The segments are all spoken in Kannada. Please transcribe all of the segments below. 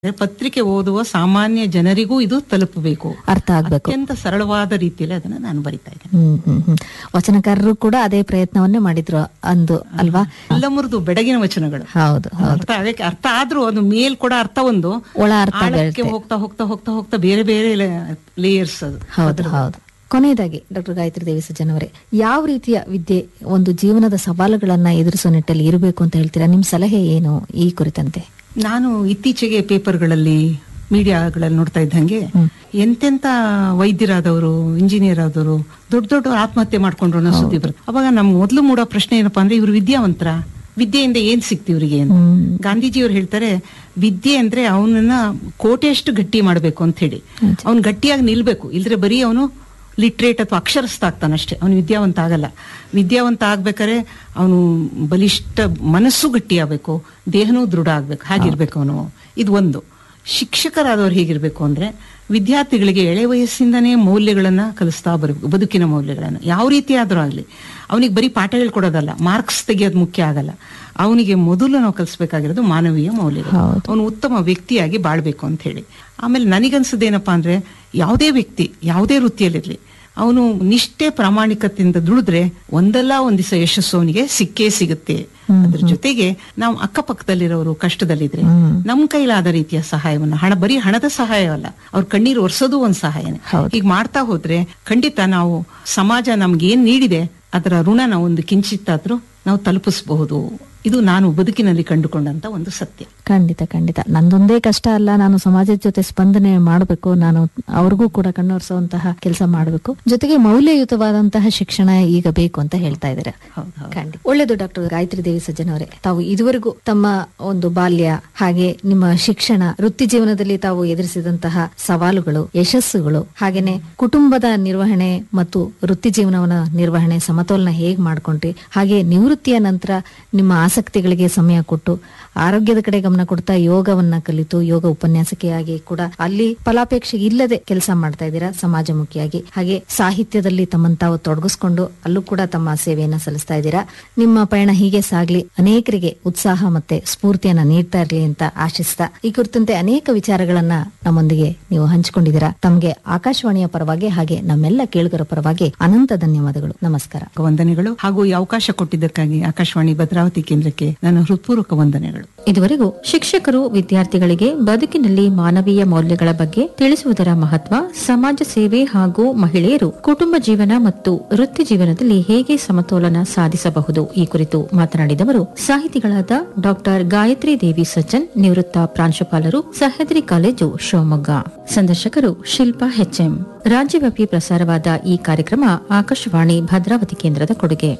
ಅಂದ್ರೆ ಪತ್ರಿಕೆ ಓದುವ ಸಾಮಾನ್ಯ ಜನರಿಗೂ ಇದು ತಲುಪಬೇಕು ಅರ್ಥ ಆಗ್ಬೇಕು ಅತ್ಯಂತ ಸರಳವಾದ ರೀತಿಯಲ್ಲಿ ಅದನ್ನ ನಾನು ಬರಿತಾ ಇದ್ದೇನೆ ಹ್ಮ್ ಹ್ಮ್ ಹ್ಮ್ ವಚನಕಾರರು ಕೂಡ ಅದೇ ಪ್ರಯತ್ನವನ್ನೇ ಮಾಡಿದ್ರು ಅಂದು ಅಲ್ವಾ ಎಲ್ಲ ಮುರಿದು ಬೆಡಗಿನ ವಚನಗಳು ಹೌದು ಹೌದು ಅರ್ಥ ಆಗಕ್ಕೆ ಅರ್ಥ ಆದ್ರೂ ಅದು ಮೇಲ್ ಕೂಡ ಅರ್ಥ ಒಂದು ಒಳ ಅರ್ಥ ಆಳಕ್ಕೆ ಬರುತ್ತೆ ಹೋಗ್ತಾ ಹೋಗ್ತಾ ಹೋಗ್ತಾ ಹೋಗ್ತಾ ಬೇರೆ ಬೇರೆ ಲೇಯರ್ಸ್ ಅದು ಹೌದು ಹೌದು ಕೊನೆಯದಾಗಿ ಡಾಕ್ಟರ್ ಗಾಯತ್ರಿ ದೇವಿ ಸಜ್ಜನ್ ಅವರೇ ಯಾವ ರೀತಿಯ ವಿದ್ಯೆ ಒಂದು ಜೀವನದ ಸವಾಲುಗಳನ್ನ ಎದುರಿಸೋ ನಿಟ್ಟಲ್ಲಿ ಇರಬೇಕು ಅಂತ ಹೇಳ್ತೀರಾ ನಿಮ್ ಸಲಹೆ ಏನು ಈ ಕುರಿತಂತೆ ನಾನು ಇತ್ತೀಚೆಗೆ ಪೇಪರ್ಗಳಲ್ಲಿ ಮೀಡಿಯಾಗಳಲ್ಲಿ ನೋಡ್ತಾ ಇದ್ದಂಗೆ ಎಂತೆಂತ ವೈದ್ಯರಾದವರು ಇಂಜಿನಿಯರ್ ಆದವರು ದೊಡ್ಡ ದೊಡ್ಡ ಆತ್ಮಹತ್ಯೆ ಮಾಡ್ಕೊಂಡ್ರು ಅನ್ನೋ ಸುದ್ದಿ ಬರುತ್ತೆ ಅವಾಗ ನಮ್ ಮೊದಲು ಮೂಡೋ ಪ್ರಶ್ನೆ ಏನಪ್ಪಾ ಅಂದ್ರೆ ಇವ್ರು ವಿದ್ಯಾವಂತರ ವಿದ್ಯೆಯಿಂದ ಏನ್ ಸಿಕ್ತಿ ಇವ್ರಿಗೆ ಅಂತ ಗಾಂಧೀಜಿಯವ್ರು ಹೇಳ್ತಾರೆ ವಿದ್ಯೆ ಅಂದ್ರೆ ಅವನನ್ನ ಕೋಟೆಯಷ್ಟು ಗಟ್ಟಿ ಮಾಡ್ಬೇಕು ಅಂತ ಹೇಳಿ ಅವ್ನು ಗಟ್ಟಿಯಾಗಿ ನಿಲ್ಬೇಕು ಇಲ್ದ್ರೆ ಬರೀ ಅವನು ಲಿಟ್ರೇಟ್ ಅಥವಾ ಅಕ್ಷರಸ್ಥ ಆಗ್ತಾನಷ್ಟೇ ಅವನು ವಿದ್ಯಾವಂತ ಆಗಲ್ಲ ವಿದ್ಯಾವಂತ ಆಗ್ಬೇಕಾದ್ರೆ ಅವನು ಬಲಿಷ್ಠ ಮನಸ್ಸು ಗಟ್ಟಿ ಆಗ್ಬೇಕು ದೇಹನೂ ದೃಢ ಆಗ್ಬೇಕು ಹಾಗಿರ್ಬೇಕು ಅವನು ಇದು ಒಂದು ಶಿಕ್ಷಕರಾದವ್ರು ಹೇಗಿರ್ಬೇಕು ಅಂದ್ರೆ ವಿದ್ಯಾರ್ಥಿಗಳಿಗೆ ಎಳೆ ವಯಸ್ಸಿಂದನೇ ಮೌಲ್ಯಗಳನ್ನ ಕಲಿಸ್ತಾ ಬರಬೇಕು ಬದುಕಿನ ಮೌಲ್ಯಗಳನ್ನ ಯಾವ ರೀತಿ ಆದ್ರೂ ಆಗ್ಲಿ ಅವನಿಗೆ ಬರೀ ಪಾಠ ಹೇಳ್ಕೊಡೋದಲ್ಲ ಮಾರ್ಕ್ಸ್ ತೆಗಿಯೋದು ಮುಖ್ಯ ಆಗಲ್ಲ ಅವನಿಗೆ ಮೊದಲು ನಾವು ಕಲಿಸ್ಬೇಕಾಗಿರೋದು ಮಾನವೀಯ ಮೌಲ್ಯಗಳು ಅವನು ಉತ್ತಮ ವ್ಯಕ್ತಿಯಾಗಿ ಬಾಳ್ಬೇಕು ಅಂತ ಹೇಳಿ ಆಮೇಲೆ ನನಗನ್ಸದೇನಪ್ಪಾ ಅಂದ್ರೆ ಯಾವುದೇ ವ್ಯಕ್ತಿ ಯಾವುದೇ ವೃತ್ತಿಯಲ್ಲಿರ್ಲಿ ಅವನು ನಿಷ್ಠೆ ಪ್ರಾಮಾಣಿಕತೆಯಿಂದ ದುಡಿದ್ರೆ ಒಂದಲ್ಲ ಒಂದ್ ದಿವಸ ಯಶಸ್ಸು ಅವನಿಗೆ ಸಿಕ್ಕೇ ಸಿಗುತ್ತೆ ಅದ್ರ ಜೊತೆಗೆ ನಾವು ಅಕ್ಕಪಕ್ಕದಲ್ಲಿರೋರು ಕಷ್ಟದಲ್ಲಿದ್ರೆ ನಮ್ ಕೈಲಾದ ರೀತಿಯ ಸಹಾಯವನ್ನ ಹಣ ಬರೀ ಹಣದ ಸಹಾಯವಲ್ಲ ಅವ್ರ ಕಣ್ಣೀರು ಒರೆಸೋದು ಒಂದ್ ಸಹಾಯನೇ ಈಗ ಮಾಡ್ತಾ ಹೋದ್ರೆ ಖಂಡಿತ ನಾವು ಸಮಾಜ ನಮ್ಗೆ ಏನ್ ನೀಡಿದೆ ಅದರ ಋಣನ ಒಂದು ಕಿಂಚಿತ್ತಾದ್ರೂ ನಾವು ತಲುಪಿಸಬಹುದು ಇದು ನಾನು ಬದುಕಿನಲ್ಲಿ ಕಂಡುಕೊಂಡಂತ ಒಂದು ಸತ್ಯ ಖಂಡಿತ ಖಂಡಿತ ನಂದೊಂದೇ ಕಷ್ಟ ಅಲ್ಲ ನಾನು ಸಮಾಜದ ಜೊತೆ ಸ್ಪಂದನೆ ಮಾಡಬೇಕು ನಾನು ಅವ್ರಿಗೂ ಕೂಡ ಕಣ್ಣೊರೆಸುವಂತಹ ಕೆಲಸ ಮಾಡಬೇಕು ಜೊತೆಗೆ ಮೌಲ್ಯಯುತವಾದಂತಹ ಶಿಕ್ಷಣ ಈಗ ಬೇಕು ಅಂತ ಹೇಳ್ತಾ ಇದ್ದಾರೆ ಖಂಡಿತ ಒಳ್ಳೆಯದು ಡಾಕ್ಟರ್ ಗಾಯತ್ರಿ ದೇವಿ ಸಜ್ಜನ್ ಅವರೇ ತಾವು ಇದುವರೆಗೂ ತಮ್ಮ ಒಂದು ಬಾಲ್ಯ ಹಾಗೆ ನಿಮ್ಮ ಶಿಕ್ಷಣ ವೃತ್ತಿ ಜೀವನದಲ್ಲಿ ತಾವು ಎದುರಿಸಿದಂತಹ ಸವಾಲುಗಳು ಯಶಸ್ಸುಗಳು ಹಾಗೇನೆ ಕುಟುಂಬದ ನಿರ್ವಹಣೆ ಮತ್ತು ವೃತ್ತಿ ಜೀವನವನ್ನ ನಿರ್ವಹಣೆ ಸಮತೋಲನ ಹೇಗ್ ಮಾಡ್ಕೊಂಡ್ರಿ ಹಾಗೆ ನಿವೃತ್ತಿಯ ನಂತರ ನಿಮ್ಮ ಆಸಕ್ತಿಗಳಿಗೆ ಸಮಯ ಕೊಟ್ಟು ಆರೋಗ್ಯದ ಕಡೆ ಗಮನ ಕೊಡ್ತಾ ಯೋಗವನ್ನ ಕಲಿತು ಯೋಗ ಉಪನ್ಯಾಸಕಿಯಾಗಿ ಕೂಡ ಅಲ್ಲಿ ಫಲಾಪೇಕ್ಷೆ ಇಲ್ಲದೆ ಕೆಲಸ ಮಾಡ್ತಾ ಇದ್ದೀರಾ ಸಮಾಜಮುಖಿಯಾಗಿ ಹಾಗೆ ಸಾಹಿತ್ಯದಲ್ಲಿ ತಮ್ಮನ್ನು ತಾವು ತೊಡಗಿಸ್ಕೊಂಡು ಅಲ್ಲೂ ಕೂಡ ತಮ್ಮ ಸೇವೆಯನ್ನ ಸಲ್ಲಿಸ್ತಾ ಇದ್ದೀರಾ ನಿಮ್ಮ ಪಯಣ ಹೀಗೆ ಸಾಗ್ಲಿ ಅನೇಕರಿಗೆ ಉತ್ಸಾಹ ಮತ್ತೆ ಸ್ಫೂರ್ತಿಯನ್ನ ನೀಡ್ತಾ ಇರ್ಲಿ ಅಂತ ಆಶಿಸ್ತಾ ಈ ಕುರಿತಂತೆ ಅನೇಕ ವಿಚಾರಗಳನ್ನ ನಮ್ಮೊಂದಿಗೆ ನೀವು ಹಂಚಿಕೊಂಡಿದ್ದೀರಾ ತಮಗೆ ಆಕಾಶವಾಣಿಯ ಪರವಾಗಿ ಹಾಗೆ ನಮ್ಮೆಲ್ಲ ಕೇಳುಗರ ಪರವಾಗಿ ಅನಂತ ಧನ್ಯವಾದಗಳು ನಮಸ್ಕಾರ ವಂದನೆಗಳು ಹಾಗೂ ಈ ಅವಕಾಶ ಕೊಟ್ಟಿದ್ದಕ್ಕಾಗಿ ಆಕಾಶವಾಣಿ ಭದ್ರಾವತಿ ಕೇಂದ್ರಕ್ಕೆ ನನ್ನ ಹೃತ್ಪೂರ್ವಕ ವಂದನೆಗಳು ಇದುವರೆಗೂ ಶಿಕ್ಷಕರು ವಿದ್ಯಾರ್ಥಿಗಳಿಗೆ ಬದುಕಿನಲ್ಲಿ ಮಾನವೀಯ ಮೌಲ್ಯಗಳ ಬಗ್ಗೆ ತಿಳಿಸುವುದರ ಮಹತ್ವ ಸಮಾಜ ಸೇವೆ ಹಾಗೂ ಮಹಿಳೆಯರು ಕುಟುಂಬ ಜೀವನ ಮತ್ತು ವೃತ್ತಿ ಜೀವನದಲ್ಲಿ ಹೇಗೆ ಸಮತೋಲನ ಸಾಧಿಸಬಹುದು ಈ ಕುರಿತು ಮಾತನಾಡಿದವರು ಸಾಹಿತಿಗಳಾದ ಡಾಕ್ಟರ್ ಗಾಯತ್ರಿ ದೇವಿ ಸಜ್ಜನ್ ನಿವೃತ್ತ ಪ್ರಾಂಶುಪಾಲರು ಸಹ್ಯಾದ್ರಿ ಕಾಲೇಜು ಶಿವಮೊಗ್ಗ ಸಂದರ್ಶಕರು ಶಿಲ್ಪಾ ಎಚ್ಎಂ ರಾಜ್ಯವ್ಯಾಪಿ ಪ್ರಸಾರವಾದ ಈ ಕಾರ್ಯಕ್ರಮ ಆಕಾಶವಾಣಿ ಭದ್ರಾವತಿ ಕೇಂದ್ರದ ಕೊಡುಗೆ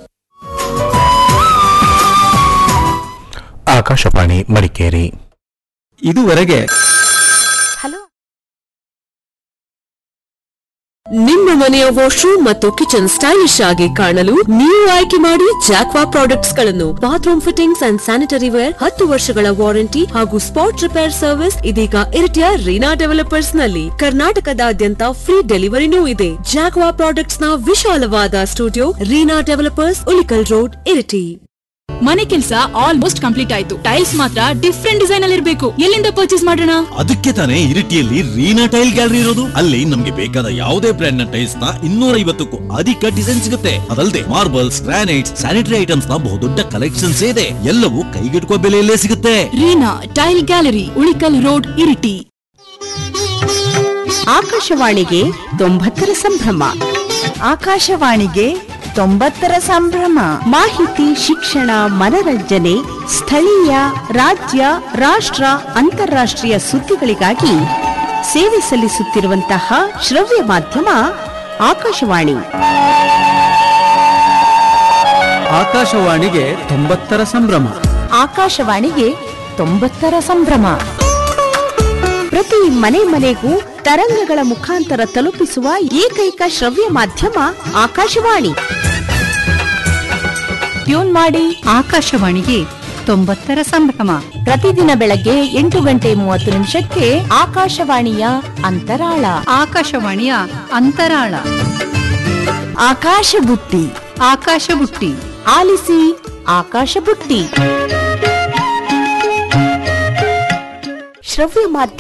ಆಕಾಶವಾಣಿ ಮಡಿಕೇರಿ ಇದುವರೆಗೆ ನಿಮ್ಮ ಮನೆಯ ವಾಶ್ರೂಮ್ ಮತ್ತು ಕಿಚನ್ ಸ್ಟೈಲಿಶ್ ಆಗಿ ಕಾಣಲು ನೀವು ಆಯ್ಕೆ ಮಾಡಿ ಜಾಕ್ವಾ ಪ್ರಾಡಕ್ಟ್ಸ್ ಗಳನ್ನು bathroom fittings and sanitary ware ಹತ್ತು ವರ್ಷಗಳ ವಾರಂಟಿ ಹಾಗೂ ಸ್ಪಾಟ್ ರಿಪೇರ್ ಸರ್ವಿಸ್ ಇದೀಗ ಇರಿಟಿಯ ರೀನಾ ಡೆವಲಪರ್ಸ್ ನಲ್ಲಿ ಕರ್ನಾಟಕದಾದ್ಯಂತ ಫ್ರೀ ಡೆಲಿವರಿನೂ ಇದೆ ಜಾಕ್ವಾ ಪ್ರಾಡಕ್ಟ್ಸ್ ನ ವಿಶಾಲವಾದ studio Reena developers Ulikkal road Iritty ಮನೆ ಕೆಲಸ ಆಲ್ಮೋಸ್ಟ್ ಕಂಪ್ಲೀಟ್ ಆಯ್ತು ಟೈಲ್ಸ್ ಮಾತ್ರ ಡಿಫ್ರೆಂಟ್ ಡಿಸೈನ್ ಅಲ್ಲಿ ಇರಬೇಕು ಎಲ್ಲಿಂದ ಪರ್ಚೇಸ್ ಮಾಡೋಣ ಅದಕ್ಕೆ ತಾನೇ ಇರಿಟಿಯಲ್ಲಿ ರೀನಾ ಟೈಲ್ ಗ್ಯಾಲರಿ ಇರೋದು ಅಲ್ಲಿ ನಮ್ಗೆ ಬೇಕಾದ ಯಾವುದೇ ಬ್ರ್ಯಾಂಡ್ ನ ಟೈಲ್ಸ್ ನ ಇನ್ನೂರ ಐವತ್ತಕ್ಕೂ ಅಧಿಕ ಡಿಸೈನ್ ಸಿಗುತ್ತೆ ಅದಲ್ಲದೆ ಮಾರ್ಬಲ್ಸ್ ಗ್ರಾನೈಟ್ಸ್ ಸ್ಯಾನಿಟರಿ ಐಟಮ್ಸ್ ನ ಬಹುದೊಡ್ಡ ಕಲೆಕ್ಷನ್ಸ್ ಇದೆ ಎಲ್ಲವೂ ಕೈಗೆಟುಕುವ ಬೆಲೆಯಲ್ಲೇ ಸಿಗುತ್ತೆ Reena tile gallery Ulikkal road Iritty ಆಕಾಶವಾಣಿಗೆ ತೊಂಬತ್ತರ ಸಂಭ್ರಮ ಆಕಾಶವಾಣಿಗೆ ತೊಂಬತ್ತರ ಸಂಭ್ರಮ ಮಾಹಿತಿ ಶಿಕ್ಷಣ ಮನರಂಜನೆ ಸ್ಥಳೀಯ ರಾಜ್ಯ ರಾಷ್ಟ್ರ ಅಂತಾರಾಷ್ಟ್ರೀಯ ಸುದ್ದಿಗಳಿಗಾಗಿ ಸೇವೆ ಸಲ್ಲಿಸುತ್ತಿರುವಂತಹ ಶ್ರವ್ಯ ಮಾಧ್ಯಮ ಆಕಾಶವಾಣಿ ಆಕಾಶವಾಣಿಗೆ ತೊಂಬತ್ತರ ಸಂಭ್ರಮ ಆಕಾಶವಾಣಿಗೆ ತೊಂಬತ್ತರ ಸಂಭ್ರಮ ಪ್ರತಿ ಮನೆ ಮನೆಗೂ ತರಂಗಗಳ ಮುಖಾಂತರ ತಲುಪಿಸುವ ಏಕೈಕ ಶ್ರವ್ಯ ಮಾಧ್ಯಮ ಆಕಾಶವಾಣಿ ಟ್ಯೂನ್ ಮಾಡಿ ಆಕಾಶವಾಣಿಗೆ ತೊಂಬತ್ತರ ಸಂಭ್ರಮ ಪ್ರತಿದಿನ ಬೆಳಗ್ಗೆ ಎಂಟು ಗಂಟೆ ಮೂವತ್ತು ನಿಮಿಷಕ್ಕೆ ಆಕಾಶವಾಣಿಯ ಅಂತರಾಳ ಆಕಾಶವಾಣಿಯ ಅಂತರಾಳ ಆಕಾಶ ಬುಟ್ಟಿ ಆಕಾಶ ಬುಟ್ಟಿ ಆಲಿಸಿ ಆಕಾಶ ಬುಟ್ಟಿ ಶ್ರವ್ಯ ಮಾಧ್ಯಮ